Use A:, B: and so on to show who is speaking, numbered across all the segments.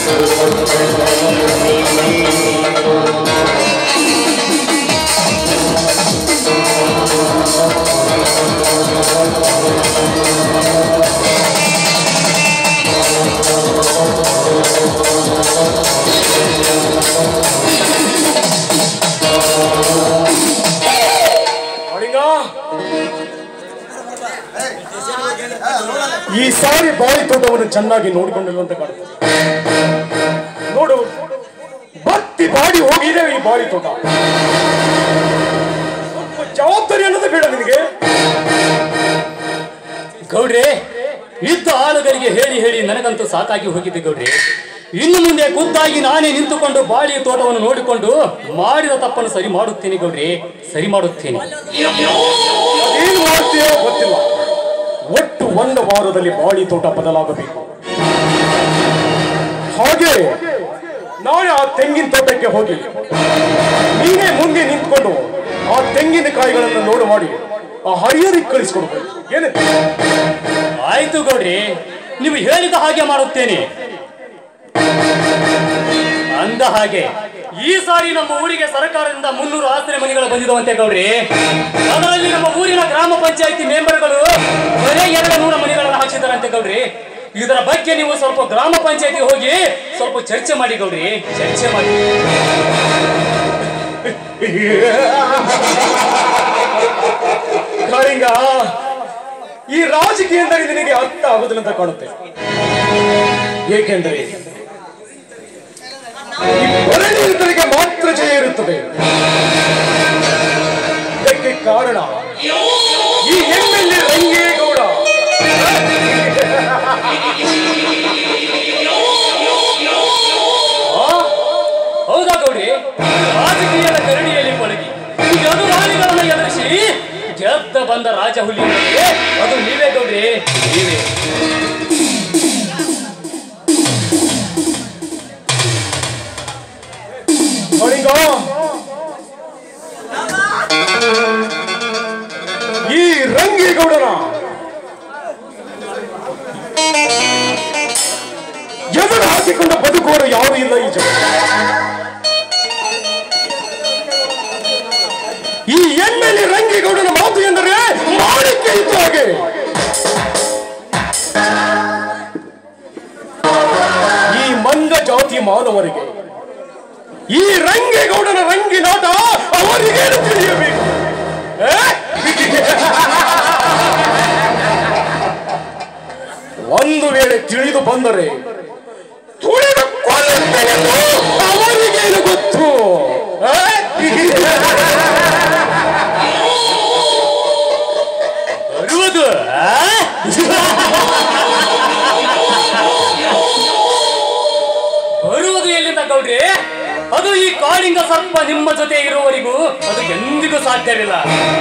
A: ಅಡಿಗ ಈ ಸಾರಿ ಬಾಯಿ ತೋಟವನ್ನು ಚೆನ್ನಾಗಿ ನೋಡಿಕೊಂಡಿಲ್ಲ ಅಂತ ಕಾಣುತ್ತೆ ನೋಡು ಬತ್ತಿ ಬಾಡಿ ಹೋಗಿದೆ ಈ ಬಾಯಿ ತೋಟ ಸ್ವಲ್ಪ ಜವಾಬ್ದಾರಿ ಅನ್ನೋದು ಬೇಡ ನಿನಗೆ
B: ಗೌಡ್ರೆ ಇದ್ದ ಆಳುಗಳಿಗೆ ಹೇಳಿ ಹೇಳಿ ನನಗಂತೂ ಸಾಕಾಗಿ ಹೋಗಿದೆ ಗೌಡ್ರೆ ಇನ್ನು ಮುಂದೆ ಖುದ್ದಾಗಿ ನಾನೇ ನಿಂತುಕೊಂಡು ಬಾಳಿಯ ತೋಟವನ್ನು ನೋಡಿಕೊಂಡು ಮಾಡಿದ ತಪ್ಪನ್ನು ಸರಿ ಮಾಡುತ್ತೇನೆ ಗೌಡ್ರೆ ಸರಿ ಮಾಡುತ್ತೇನೆ
A: ಏನು ಮಾಡ್ತೀಯೋ ಗೊತ್ತಿಲ್ಲ ಒಟ್ಟು ಒಂದು ವಾರದಲ್ಲಿ ಬಾಳಿ ತೋಟ ಬದಲಾಗಬೇಕು ಹಾಗೆ ನಾಳೆ ಆ ತೆಂಗಿನ ತೋಟಕ್ಕೆ ಹೋಗಿ ನೀನೇ ಮುಂದೆ ನಿಂತ್ಕೊಂಡು ಆ ತೆಂಗಿನಕಾಯಿಗಳನ್ನು ನೋಡು ಮಾಡಿ ಆ ಹರಿಯರಿಗೆ ಕಳಿಸ್ಕೊಡ್ಬೇಕು ಏನಂತ
B: ಆಯ್ತು ಗೌಡ್ರೆ ನೀವು ಹೇಳಿದ ಹಾಗೆ ಮಾಡುತ್ತೇನೆ ಅಂದ ಹಾಗೆ ಈ ಸಾರಿ ನಮ್ಮ ಊರಿಗೆ ಸರ್ಕಾರದಿಂದ ಮುನ್ನೂರು ಆಶ್ರಯ ಮನೆಗಳು ಬಂದಿದವಂತೆ ಗೌಡ್ರಿ ಅದರಲ್ಲಿ ನಮ್ಮ ಊರಿನ ಗ್ರಾಮ ಪಂಚಾಯತಿ ಮೆಂಬರ್ಗಳು ಬರೇ ಎರಡು ನೂರ ಮನೆಗಳನ್ನು ಹಾಕಿದ್ದಾರಂತೆ ಗೌಡ್ರಿ ಇದರ ಬಗ್ಗೆ ನೀವು ಸ್ವಲ್ಪ ಗ್ರಾಮ ಪಂಚಾಯತಿ ಹೋಗಿ ಸ್ವಲ್ಪ ಚರ್ಚೆ ಮಾಡಿ ಗೌಡ್ರಿ ಚರ್ಚೆ ಮಾಡಿ
A: ಕಾಳಿಂಗ ಈ ರಾಜಕೀಯದಲ್ಲಿ ನಿನಗೆ ಅರ್ಥ ಆಗುದಿಲ್ಲ ಅಂತ ಕಾಣುತ್ತೆ ಏಕೆಂದರೆ ಈ ಬರಲಿರುತ್ತರಿಗೆ ಮಾತ್ರ ಜಯ ಇರುತ್ತದೆ ಇದಕ್ಕೆ ಕಾರಣ ಈ ಎಂ ಎಲ್ ಎ ರಂಗೇಗೌಡ
B: ಆ? ಹೌದಾ ಗೌಡ್ರಿ ರಾಜಕೀಯದ ಕರಡಿಯಲ್ಲಿ ಪಳಗಿ ಎದುರಾಳಿಗಳನ್ನ ಎದುರಿಸಿ ಗೆದ್ದ ಬಂದ ರಾಜ ಹುಲಿ ಅಂದ್ರೆ ಅದು ನೀವೇ ಗೌಡ್ರಿ ನೀವೇ
A: ಕಾಳಿಂಗ ಈ ರಂಗೇಗೌಡನ ಎದುರು ಹಾಕಿಕೊಂಡ ಬದುಕುವರು ಯಾರು ಇಲ್ಲ ಈ ಜಗ ಈ ಎಮ್ಮೆಲೆ ರಂಗೇಗೌಡನ ಮಾತು ಎಂದರೆ ಮಾಣಿಕ್ಯ ಇತ್ತು ಹಾಗೆ ಈ ಮಂದ ಜಾತಿ ಮಾನವರಿಗೆ ಈ ರಂಗೇಗೌಡನ ರಂಗಿನಾಟ ಅವರಿಗೇನು ತಿಳಿಯಬೇಕು ಆ? ಒಂದು ವೇಳೆ ತಿಳಿದು ಬಂದರೆ ತುಳಿದು ಕೊಲ್ಲುತ್ತೇನೆಂದು ಅವರಿಗೇನು ಗೊತ್ತು ಆ?
B: ಬರುವುದು ಆ? ಬರುವುದು ಎಲ್ಲಿಂದ ಗೌಡ್ರಿ ಅದು ಈ ಕಾಳಿಂಗ ಸರ್ಪ ನಿಮ್ಮ ಜೊತೆ ಇರುವವರೆಗೂ ಅದು ಎಂದಿಗೂ ಸಾಧ್ಯವಿಲ್ಲ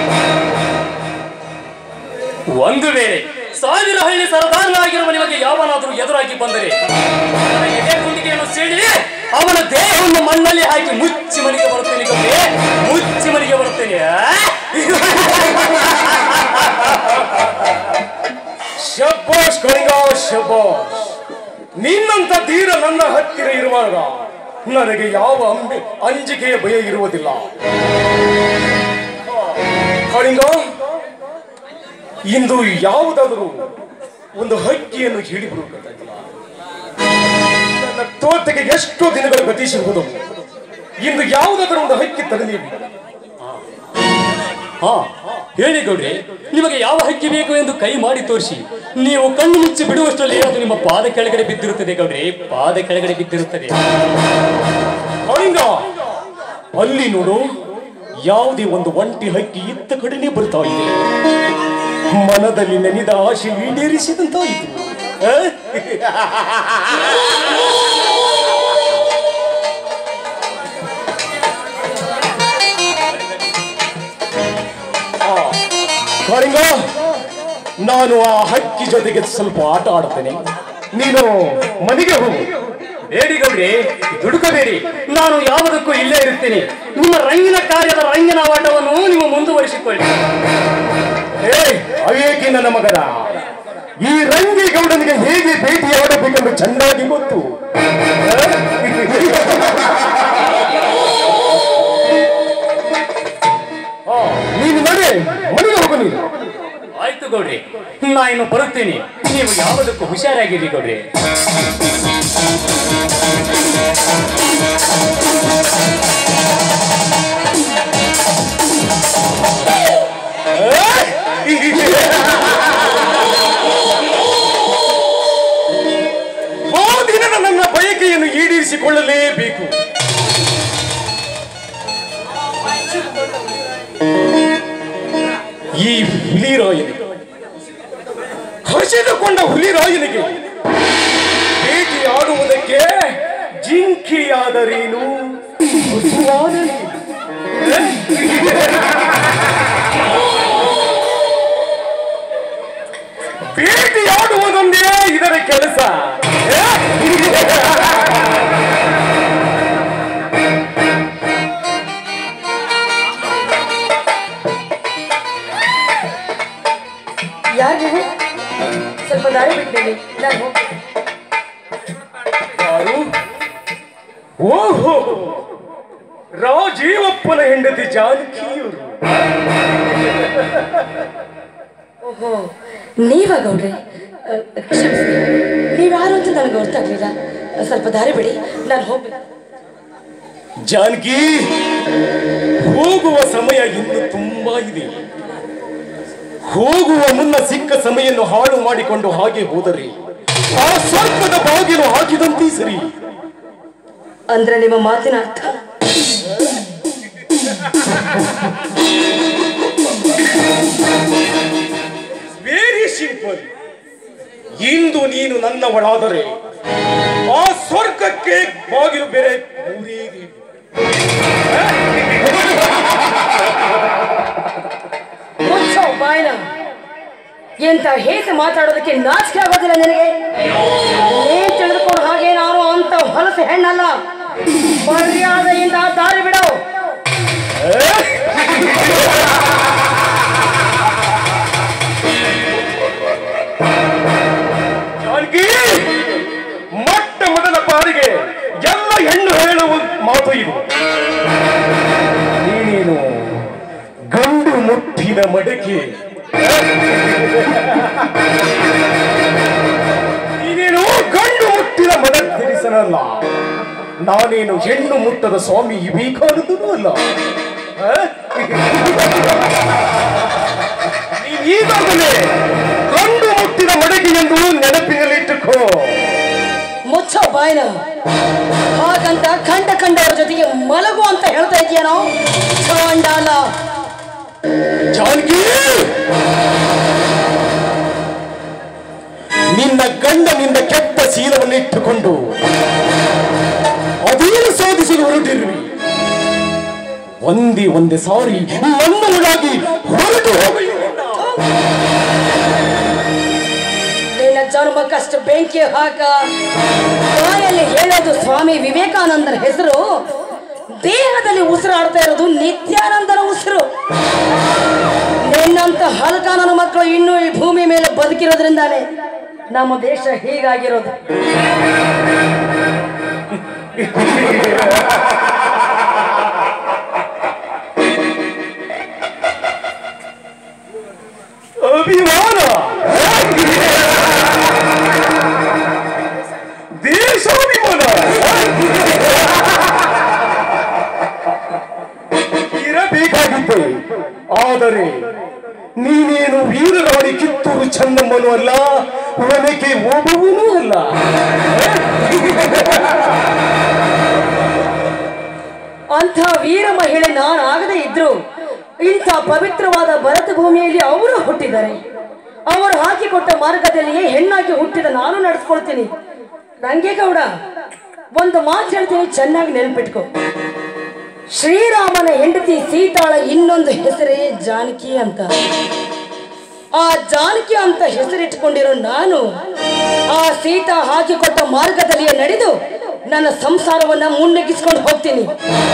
B: ಒಂದು ವೇಳೆ ಸಾವಿರ ಹಳ್ಳಿ ಸರದಾರನಾಗಿರುವ ನಿಮಗೆ ಯಾವನಾದರೂ ಎದುರಾಗಿ ಬಂದರೆ ಅವನ ಎದೆ ಗುಂಡಿಗೆಯನ್ನು ಸೀಳಿ ಅವನ ದೇಹವನ್ನು ಮಣ್ಣಲ್ಲಿ ಹಾಕಿ ಮುಚ್ಚಿ ಮನೆಗೆ ಬರುತ್ತೇನೆ ಗೌಡ್ರಿ ಮುಚ್ಚಿ ಮನೆಗೆ ಬರುತ್ತೇನೆ ಆ?
A: ಶಬ್ಬಾಷ್ ಕಳಿಗ ಶಬ್ಬಾಷ್ ನಿನ್ನಂತ ಧೀರ ನನ್ನ ಹತ್ತಿರ ಇರುವಾಗ ನನಗೆ ಯಾವ ಅಂಬಿ ಅಂಜಿಕೆಯ ಭಯ ಇರುವುದಿಲ್ಲ ಕಳಿಂಗ ಇಂದು ಯಾವುದಾದರೂ ಒಂದು ಹಕ್ಕಿಯನ್ನು ಹಿಡಿಬಿಡುವುದಿಲ್ಲ ನನ್ನ ತೋಟಕ್ಕೆ ಎಷ್ಟೋ ದಿನಗಳು ಗತಿಸಿರುವುದು ಇಂದು ಯಾವುದಾದರೂ ಒಂದು ಹಕ್ಕಿ ತರಲೇಬೇಕು
B: ಹಾ ಹೇಳಿ ಗೌಡ್ರೆ ನಿಮಗೆ ಯಾವ ಹಕ್ಕಿ ಬೇಕು ಎಂದು ಕೈ ಮಾಡಿ ತೋರಿಸಿ ನೀವು ಕಣ್ಣು ಮುಚ್ಚಿ ಬಿಡುವಷ್ಟರಲ್ಲಿ ಅದು ನಿಮ್ಮ ಪಾದ ಕೆಳಗಡೆ ಬಿದ್ದಿರುತ್ತದೆ ಗೌಡ್ರೆ ಪಾದ ಕೆಳಗಡೆ ಬಿದ್ದಿರುತ್ತದೆ
A: ಕಳಿಂಗ ಅಲ್ಲಿ ನೋಡು ಯಾವುದೇ ಒಂದು ಒಂಟಿ ಹಕ್ಕಿ ಇತ್ತ ಕಡೆನೆ ಬರ್ತಾ ಇದೆ ಮನದಲ್ಲಿ ನೆನೆದ ಆಶೆ ಈಡೇರಿಸಿದಂತಾಯಿತು ಆ? ಆ, ಕಳಿಂಗ ನಾನು ಆ ಹಕ್ಕಿ ಜೊತೆಗೆ ಸ್ವಲ್ಪ ಆಟ ಆಡ್ತೇನೆ ನೀನು ಮನೆಗೆ ಹೋಗು
B: ಬೇಡಿ ಗೌಡ್ರೆ ದುಡುಕಬೇಡಿ ನಾನು ಯಾವುದಕ್ಕೂ ಇಲ್ಲೇ ಇರುತ್ತೇನೆ ನಿಮ್ಮ ರಂಗಿನ ಕಾರ್ಯದ ರಂಗಿನ ಆಟವನ್ನು ನೀವು ಮುಂದುವರಿಸಿಕೊಳ್ಳಿ
A: ಏ ಅವೇಕಿ ನನ್ನ ಮಗನ ಈ ರಂಗೇಗೌಡನಿಗೆ ಹೇಗೆ ಭೇಟಿಯಾಡಬೇಕೆಂದು ಚೆನ್ನಾಗಿ ಗೊತ್ತು ಆ?
B: ಗೌಡ್ರಿ ನಾ ಇನ್ನು ಬರುತ್ತೇನೆ ನೀವು ಯಾವುದಕ್ಕೂ ಹುಷಾರಾಗಿರಿ ಗೌಡ್ರಿ
A: ಆ ದಿನದ ನನ್ನ ಬಯಕೆಯನ್ನು ಈಡೇರಿಸಿಕೊಳ್ಳಲೇಬೇಕು ಈ ಹುಲಿರಾಯನಿಗೆ ಹಸಿದುಕೊಂಡ ಹುಲಿರಾಯನಿಗೆ ಭೇಟಿಯಾಡುವುದಕ್ಕೆ ಜಿಂಕೆಯಾದರೇನು ಹಸುವಾದರೇನು? ಭೇಟಿಯಾಡುವುದೊಂದೇ ಇದರ ಕೆಲಸ
C: ಯಾರು ನೀವು ಸ್ವಲ್ಪ ದಾರಿ ಬಿಟ್ಬಿಡಿ ನಾನು ಹೋಗ್ತೀನಿ.
A: ಯಾರು ಓಹೋ ರಾಜೀವಪ್ಪನ ಹೆಂಡತಿ ಜಾನಕಿಯವರು
C: ಓಹೋ ನೀವ ಗೌಡ್ರೆ ಅ, ಕ್ಷಮಿಸಿ ನೀವ್ಯಾರು ಅಂತ ನನಗೆ ಗೊತ್ತಾಗ್ಲಿಲ್ಲ ಸ್ವಲ್ಪ ದಾರಿ ಬಿಡಿ ನಾನು ಹೋಗ್ಬೇಕು
A: ಜಾನಕಿ ಹೋಗುವ ಸಮಯ ಇನ್ನು ತುಂಬಾ ಇದೆ ಹೋಗುವ ಮುನ್ನ ಸಿಕ್ಕ ಸಮಯನ್ನು ಹಾಳು ಮಾಡಿಕೊಂಡು ಹಾಗೆ ಹೋದರೆ ಆ ಸ್ವರ್ಗದ ಬಾಗಿಲು ಹಾಕಿದಂತೆ ಸರಿ
C: ಅಂದ್ರೆ ನಿಮ್ಮ ಮಾತಿನ ಅರ್ಥ
A: ವೆರಿ ಸಿಂಪಲ್ ಇಂದು ನೀನು ನನ್ನವಳಾದರೆ ಆ ಸ್ವರ್ಗಕ್ಕೆ ಬಾಗಿಲು ಬೇರೆ ಮೂರೇ ಇದೆ.
C: ಮುಚ್ಚೋ ಬಾಯ್ನ ಎಂತ ಹೇಗೆ ಮಾತಾಡೋದಕ್ಕೆ ನಾಚಿಕೆ ಆಗೋದಿಲ್ಲ ನಿನಗೆ ಏನ್ ತಿಳಿದುಕೊಂಡು ಹಾಗೆ ನಾನು ಅಂತ ಹೊಲಸು ಹೆಣ್ಣಲ್ಲ ಮರ್ಯಾದೆಯಿಂದ ದಾರಿ ಬಿಡು
A: ಜಾನಕಿ ಮೊಟ್ಟ ಮೊದಲ ಬಾರಿಗೆ ಎಲ್ಲ ಹೆಣ್ಣು ಹೇಳುವ ಮಾತು ಇದು ನೀನೇನು ಗಂಡು ಮುಟ್ಟಿದ ಮಡಕೆ ನೀನೇನು ಗಂಡು ಮುಟ್ಟಿದ ಮಡ ಧರಿಸನಲ್ಲ ನಾನೇನು ಹೆಣ್ಣು ಮುಟ್ಟದ ಸ್ವಾಮಿ ಬೇಕಾದದೂ ಅಲ್ಲ ಆ? ನೀನ್ ಈಗಾಗಲೇ ಗಂಡು ಮುಟ್ಟಿದ ಮಡಕೆ ಎಂದು ನೆನಪಿನಲ್ಲಿಟ್ಟುಕೋ
C: ಮುಚ್ಚೋ ಬಾಯ್ನ ಹಾಗಂತ ಕಂಡ ಕಂಡವ್ರ ಜೊತೆಗೆ ಮಲಗು ಅಂತ ಹೇಳ್ತಾ ಇದೆಯೇನೋ ಚಾಂಡಾಲ
A: ಜಾನಕಿ ನಿನ್ನ ಗಂಡನಿಂದ ಕೆಟ್ಟ ಶೀಲವನ್ನು ಇಟ್ಟುಕೊಂಡು ಅದೇನು ಸಾಧಿಸಲು ಹೊರಟಿರುವಿ ಒಂದೇ ಒಂದೇ ಸಾರಿ ನನ್ನವಳಾಗಿ ಹೊರಟು ಹೋಗಿ
C: ನಿನ್ನ ಜನ್ಮಕ್ಕಷ್ಟು ಬೆಂಕಿ ಹಾಕ ಬಾಯಲ್ಲಿ ಹೇಳೋದು ಸ್ವಾಮಿ ವಿವೇಕಾನಂದರ ಹೆಸರು ದೇಹದಲ್ಲಿ ಉಸಿರಾಡ್ತಾ ಇರೋದು ನಿತ್ಯಾನಂದರ ಉಸಿರು ನಿನ್ನಂತ ಹಲ್ಕ ನನ್ನ ಮಕ್ಕಳು ಇನ್ನೂ ಈ ಭೂಮಿ ಮೇಲೆ ಬದುಕಿರೋದ್ರಿಂದಾನೆ ನಮ್ಮ ದೇಶ ಹೀಗಾಗಿರೋದು
A: ಅಭಿಮಾನ ದೇಶಾಭಿಮಾನ ಇರಬೇಕಾಗಿತ್ತು ಆದರೆ ನೀನೇನು ವೀರರಾಣಿ ಕಿತ್ತೂರು ಚೆನ್ನಮ್ಮನೂ ಅಲ್ಲ ಒನಕೆ ಓಬುವನೂ ಅಲ್ಲ
C: ಅಂಥ ವೀರ ಮಹಿಳೆ ನಾನು ಆಗದೇ ಇದ್ರು ಇಂಥ ಪವಿತ್ರವಾದ ಭರತ ಭೂಮಿಯಲ್ಲಿ ಅವರು ಹುಟ್ಟಿದ್ದಾರೆ ಅವರು ಹಾಕಿಕೊಟ್ಟ ಮಾರ್ಗದಲ್ಲಿಯೇ ಹೆಣ್ಣಾಗಿ ಹುಟ್ಟಿದ ನಾನು ನಡೆಸ್ಕೊಳ್ತೀನಿ ರಂಗೇಗೌಡ ಒಂದು ಮಾತು ಹೇಳ್ತೀನಿ ಚೆನ್ನಾಗಿ ನೆನ್ಪಿಟ್ಕೊ ಶ್ರೀರಾಮನ ಹೆಂಡತಿ ಸೀತಾಳ ಇನ್ನೊಂದು ಹೆಸರೇ ಜಾನಕಿ ಅಂತ ಆ ಜಾನಕಿ ಅಂತ ಹೆಸರಿಟ್ಟುಕೊಂಡಿರೋ ನಾನು ಆ ಸೀತಾ ಹಾಕಿಕೊಟ್ಟ ಮಾರ್ಗದಲ್ಲಿಯೇ ನಡೆದು ನನ್ನ ಸಂಸಾರವನ್ನ ಮುನ್ನಗ್ಗಿಸ್ಕೊಂಡು ಹೋಗ್ತೀನಿ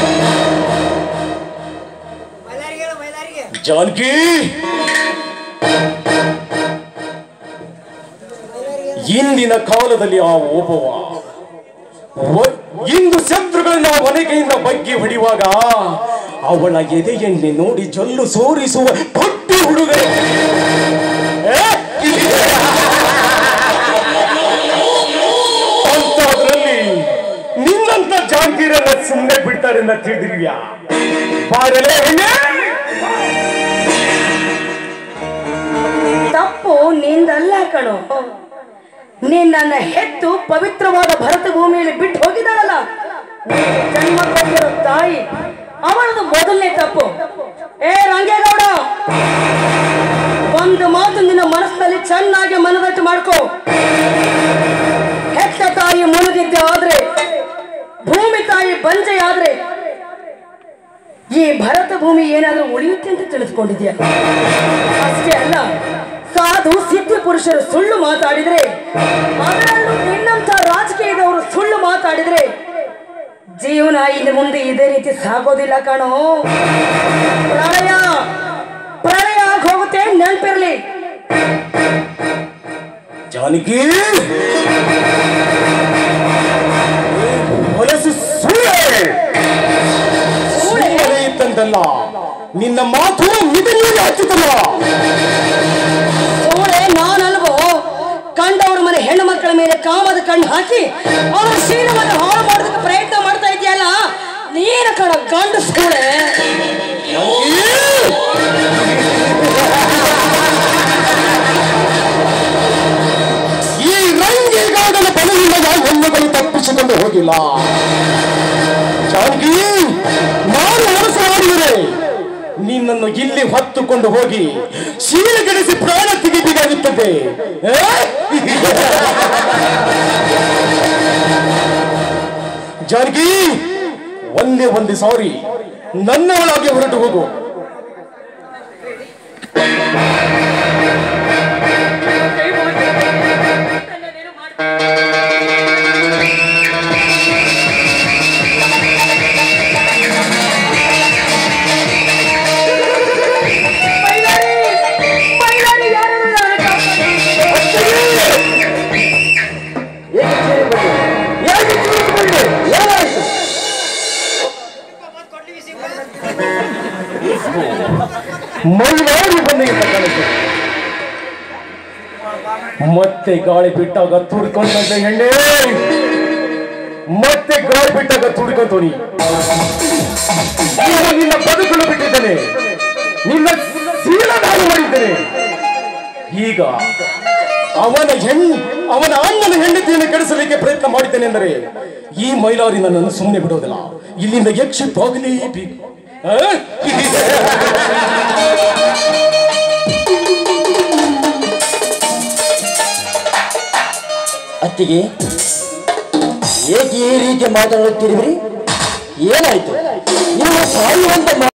A: ಜಾನಕಿ ಇಂದಿನ ಕಾಲದಲ್ಲಿ ಆ ಓಬವ್ವ ಒ- ಇಂದು ಶತ್ರುಗಳನ್ನ ಒನಕೆಯಿಂದ ಬಗ್ಗಿ ಹೊಡೆಯುವಾಗ ಅವಳ ಎದೆ ಎಣ್ಣೆ ನೋಡಿ ಜೊಲ್ಲು ಸೋರಿಸುವ ಪಟ್ಟಿ ಹುಡುಗ ಏ? ಬಿಡುತ್ತಾರೆಂದ ತಿಳಿದಿರುವ್ಯಾ ಬಾರಲೇ ಹೆಣ್ಣೆ
C: ತಪ್ಪು ನಿಂದಲ್ಲ ಕಣೋ ನೀನ್ ನನ್ನ ಹೆತ್ತು ಪವಿತ್ರವಾದ ಭರತ ಭೂಮಿಯಲ್ಲಿ ಬಿಟ್ಟು ಹೋಗಿದ್ದಾಳಲ್ಲ ನಿನಗೆ ಜನ್ಮ ಕೊಟ್ಟಿರೋ ತಾಯಿ ಅವಳದು ಮೊದಲನೇ ತಪ್ಪು ಏ ರಂಗೇಗೌಡ ಒಂದು ಮಾತು ನಿನ್ನ ಮನಸ್ಸಿನಲ್ಲಿ ಚೆನ್ನಾಗಿ ಮನದಟ್ಟು ಮಾಡ್ಕೋ ಹೆತ್ತ ತಾಯಿ ಮುಳುಗಿದ್ದೆ ಆದ್ರೆ ಭೂಮಿ ತಾಯಿ ಬಂಜೆ ಆದ್ರೆ ಈ ಭರತ ಭೂಮಿ ಏನಾದ್ರೂ ಉಳಿಯುತ್ತೆ ಅಂತ ತಿಳಿದುಕೊಂಡಿದ್ಯಾ ಅಷ್ಟೇ ಅಲ್ಲ ಸಾಧು ಸಿದ್ಧ ಪುರುಷರು ಸುಳ್ಳು ಮಾತಾಡಿದ್ರೆ ಅದರಲ್ಲೂ ನಿನ್ನಂಥ ರಾಜಕೀಯದವರು ಸುಳ್ಳು ಮಾತಾಡಿದ್ರೆ ಜೀವನ ಇನ್ನು ಮುಂದೆ ಇದೇ ರೀತಿ ಸಾಗೋದಿಲ್ಲ ಕಣೋ ಪ್ರಳಯ ಪ್ರಳಯ ಆಗ್ ಹೋಗುತ್ತೆ ನೆನಪಿರ್ಲಿ
A: ಜಾನಕಿ ಹೊಲಸು ಸುಳ್ಳೆ ಸುಮ್ಮನೆ ಇತ್ತಂತಲ್ಲ ನಿನ್ನ ಮಾತು ಮಿತಿಮೀರಿ ಹಚ್ಚುತ್ತಲ್ಲ
C: ಸೋಳೆ ನಾನಲ್ವೋ ಕಂಡವ್ರ ಮನೆ ಹೆಣ್ಣು ಮಕ್ಕಳ ಮೇಲೆ ಕಾಮದ ಕಣ್ಣು ಹಾಕಿ ಅವರ ಶೀಲವನ್ನು ಹಾಳು ಮಾಡೋದಕ್ಕೆ ಪ್ರಯತ್ನ ಮಾಡ್ತಾ ಇದೆಯಲ್ಲ ನೀನು ಕಣ ಗಂಡು ಸೋಳೆ
A: ಈ ರಂಗೇಗಾಗಲ ಬಲವಿಲ್ಲ ಎಲ್ಲಗಳು ತಪ್ಪಿಸಿಕೊಂಡು ಹೋಗಿಲ್ಲ ಜಾನಕಿ ನಾನು ಮನಸ್ಸು ಮಾಡಿದರೆ ನಿನ್ನನ್ನು ಇಲ್ಲಿ ಹೊತ್ತುಕೊಂಡು ಹೋಗಿ ಶೀಲಗೆಡಿಸಿ ಪ್ರಾಣ ತೆಗೆಬೇಕಾಗುತ್ತದೆ ಆ? ಜಾನಕಿ ಒಂದೇ ಒಂದೇ ಸಾರಿ ನನ್ನವಳಾಗಿ ಹೊರಟು ಹೋಗು
C: ಬೈಲಾರಿ! ಬೈಲಾರಿ ಯಾರಾದ್ರೂ ನನ್ನ ಕಾಪಾಡಿ.
A: ಮೈಲಾರಿ ಬಂದಿದ್ದ ಕಾಣಿಸ್ತು ಮತ್ತೆ ಗಾಳಿ ಬಿಟ್ಟಾಗ ತುಡ್ಕೊಂಡಂತ ಎಣ್ಣೆ ಮತ್ತೆ ಗಾಳಿ ಬಿಟ್ಟಾಗ ತುಡ್ಕೊಂತೋನಿ ಈಗ ನಿನ್ನ ಬದುಕಲು ಬಿಟ್ಟಿದ್ದೇನೆ ನಿನ್ನ ಶೀಲ ನಾನು ಮಾಡಿದ್ದೇನೆ ಈಗ ಅವನ ಹೆಣ್ ಅವನ ಅಣ್ಣನ ಹೆಂಡತಿಯನ್ನು ಕೆಡಿಸಲಿಕ್ಕೆ ಪ್ರಯತ್ನ ಮಾಡಿದ್ದೇನೆ ಎಂದರೆ ಈ ಮೈಲಾರಿ ನನ್ನನ್ನು ಸುಮ್ಮನೆ ಬಿಡೋದಿಲ್ಲ ಇಲ್ಲಿಂದ ಯಕ್ಷಿಪ್ಪಾಗಲೇಬೇಕು ಆ?
D: ಅತ್ತಿಗೆ ಏಕೆ ಈ ರೀತಿ ಮಾತನಾಡುತ್ತಿರುವಿರಿ ಏನಾಯ್ತು ನಿಮ್ಮ ಸಾಯುವಂತ